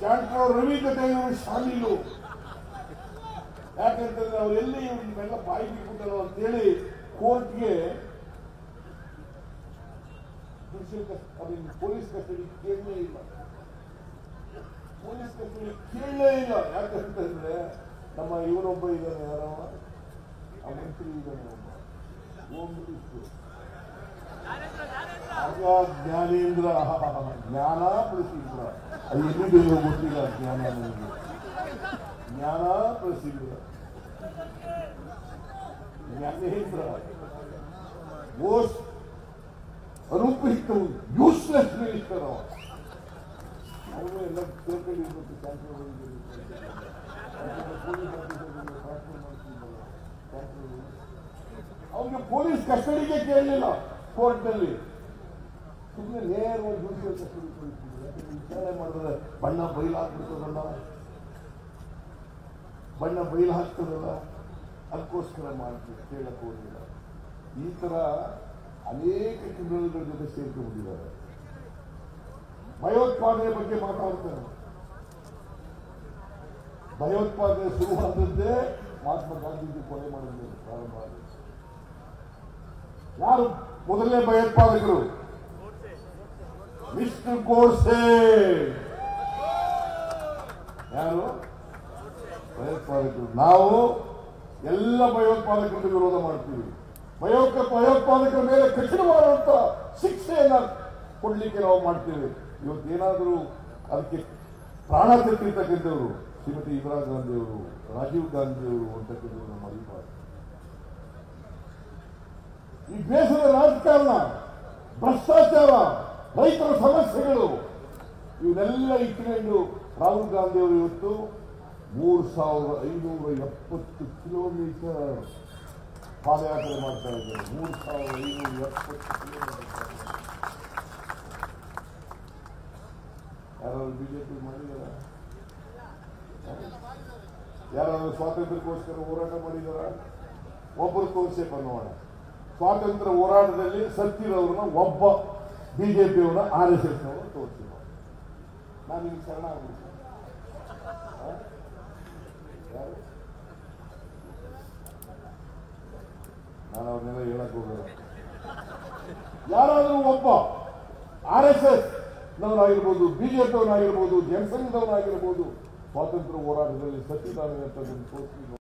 Doctor Ravi ಜೊತೆ ಇವರು ಶಾಮೀಲು ಯಾಕಂತಂದ್ರೆ ಅವರೆಲ್ಲಿ ಇವೆಲ್ಲ ಬಾಯಿ ಬಿಟ್ಬಿಟ್ಟರು ಅಂತೇಳಿ ಕೋರ್ಟ್ಗೆ ಪೊಲೀಸ್ ಕಸ್ಟಡಿ ಕೇಳಲೇ ಇಲ್ಲ ಪೊಲೀಸ್ ಕಸ್ಟಡಿ ಕೇಳಲೇ ಇಲ್ಲ ಯಾಕಂತಂದ್ರೆ ನಮ್ಮ ಇವನೊಬ್ಬ ಇದ್ದಾನೆ ಯಾರವ ಆ ಮಂತ್ರಿ ಇದ್ದಾನೆ ಒಬ್ಬ ಹೋಮ್ ಮಿನಿಸ್ಟ್ರು ಆಗ ಜ್ಞಾನೇಂದ್ರ ಜ್ಞಾನ ಪ್ಲಸ್ ಇಂದ್ರ ಅದು ಎಲ್ಲಿದೆ ಗೊತ್ತಿಲ್ಲ ಜ್ಞಾನ ನನಗೆ ಜ್ಞಾನ ಪ್ಲಸ್ ಇಂದ್ರ ಜ್ಞಾನೇಂದ್ರ ಮೋಸ್ಟ್ ಅನುಪಯುಕ್ತ ಯೂಸ್ಲೆಸ್ ಮಿನಿಸ್ಟರ್ ಅವ ಅವನು ಎಲ್ಲ ತಿಳ್ಕೊಂಡಿರ್ಬೇಕು ಕ್ಯಾನ್ಸರ್ ಅವನಿಗೆ ಪೊಲೀಸ್ ಕಸ್ಟಡಿಗೆ ಕೇಳಲಿಲ್ಲ ಕೋರ್ಟ್ನಲ್ಲಿ ಸುಮ್ಮನೆ ನೇರವಾಗಿ ಜುಡಿಷಿಯಲ್ ಕಸ್ಟಡಿ ಕೊಡ್ತಿದ್ರು ಯಾಕಂದ್ರೆ ವಿಚಾರಣೆ ಮಾಡಿದ್ರೆ ಬಣ್ಣ ಬೈಲು ಹಾಕ್ಬಿಡ್ತದಲ್ಲ ಬಣ್ಣ ಬೈಲು ಹಾಕ್ತದಲ್ಲ ಅದಕ್ಕೋಸ್ಕರ ಮಾಡ್ತೀವಿ ಕೇಳಕ್ ಹೋಗಿಲ್ಲ ಈ ತರ ಅನೇಕ ಕ್ರಿಮಿನಲ್ಗಳ ಜೊತೆ ಸೇರ್ಕೊಂಡಿದ್ದಾರೆ ಭಯೋತ್ಪಾದನೆ ಬಗ್ಗೆ ಮಾತಾಡ್ತಾರೆ ಭಯೋತ್ಪಾದನೆ ಶುರುವಾದದ್ದೇ ಮಹಾತ್ಮ ಗಾಂಧೀಜಿ ಕೊಲೆ ಮಾಡಿದ ಪ್ರಾರಂಭ ಆಗಿದೆ ಯಾರು ಮೊದಲನೇ ಭಯೋತ್ಪಾದಕರು ಮಿಸ್ಟರ್ ಗೋಡ್ಸೆ ಯಾರು ಭಯೋತ್ಪಾದಕರು ನಾವು ಎಲ್ಲ ಭಯೋತ್ಪಾದಕರಿಗೆ ವಿರೋಧ ಮಾಡ್ತೀವಿ ಭಯೋಕ ಭಯೋತ್ಪಾದಕರ ಮೇಲೆ ಕಠಿಣವಾದಂತ ಶಿಕ್ಷೆಯನ್ನ ಕೊಡ್ಲಿಕ್ಕೆ ನಾವು ಮಾಡ್ತೇವೆ ಇವತ್ತೇನಾದರೂ ಅದಕ್ಕೆ ಪ್ರಾಣ ತೆತ್ತಿರ್ತಕ್ಕಂಥವ್ರು ಶ್ರೀಮತಿ ಇಂದಿರಾ ಗಾಂಧಿ ಅವರು ರಾಜೀವ್ ಗಾಂಧಿ ಅವರು ಅಂತಕ್ಕಂಥವ್ರು ನಮ್ಮ ಅಭಿಪ್ರಾಯ ಈ ದೇಶದ ರಾಜಕಾರಣ ಭ್ರಷ್ಟಾಚಾರ ರೈತರ ಸಮಸ್ಯೆಗಳು ಇವನ್ನೆಲ್ಲ ಇಟ್ಕೊಂಡು ರಾಹುಲ್ ಗಾಂಧಿ ಅವರು ಇವತ್ತು ಮೂರು ಸಾವಿರದ ಐನೂರ ಎಪ್ಪತ್ತು ಕಿಲೋಮೀಟರ್ ಪಾದಯಾತ್ರೆ ಮಾಡ್ತಾ ಇದ್ದಾರೆ ಮೂರು ಸಾವಿರದ ಐನೂರ ಎಪ್ಪತ್ತು ಕಿಲೋಮೀಟರ್ ಯಾರಾದ್ರು ಬಿಜೆಪಿ ಮಾಡಿದಾರ ಯಾರಾದ್ರೂ ಸ್ವಾತಂತ್ರ್ಯಕ್ಕೋಸ್ಕರ ಹೋರಾಟ ಮಾಡಿದಾರ ಒಬ್ಬರು ತೋರಿಸೇಪ ನೋಡೋಣ ಸ್ವಾತಂತ್ರ್ಯ ಹೋರಾಟದಲ್ಲಿ ಸತ್ತಿರೋರನ್ನ ಒಬ್ಬ ಬಿಜೆಪಿಯವರ ಆರ್ ಎಸ್ ಎಸ್ ನವರು ತೋರಿಸಿದ ನಾನು ನಿಮ್ಗೆ ಶರಣ ಆಗ್ಬಿಡ್ತೀನಿ ಆ? ಯಾರು ನಾನು ಅವ್ರನ್ನೆಲ್ಲ ಹೇಳಕ್ ಹೋಗಲ್ಲ ಯಾರಾದರೂ ಒಬ್ಬ ಆರ್ ಎಸ್ ಎಸ್ ನವರಾಗಿರ್ಬೋದು ಬಿಜೆಪಿಯವರಾಗಿರ್ಬೋದು ಜನಸಂಘದವರಾಗಿರ್ಬೋದು ಸ್ವಾತಂತ್ರ್ಯ ಹೋರಾಟದಲ್ಲಿ ಸತ್ತಿದ್ದಾರೆ ಅಂತ ತೋರಿಸಿ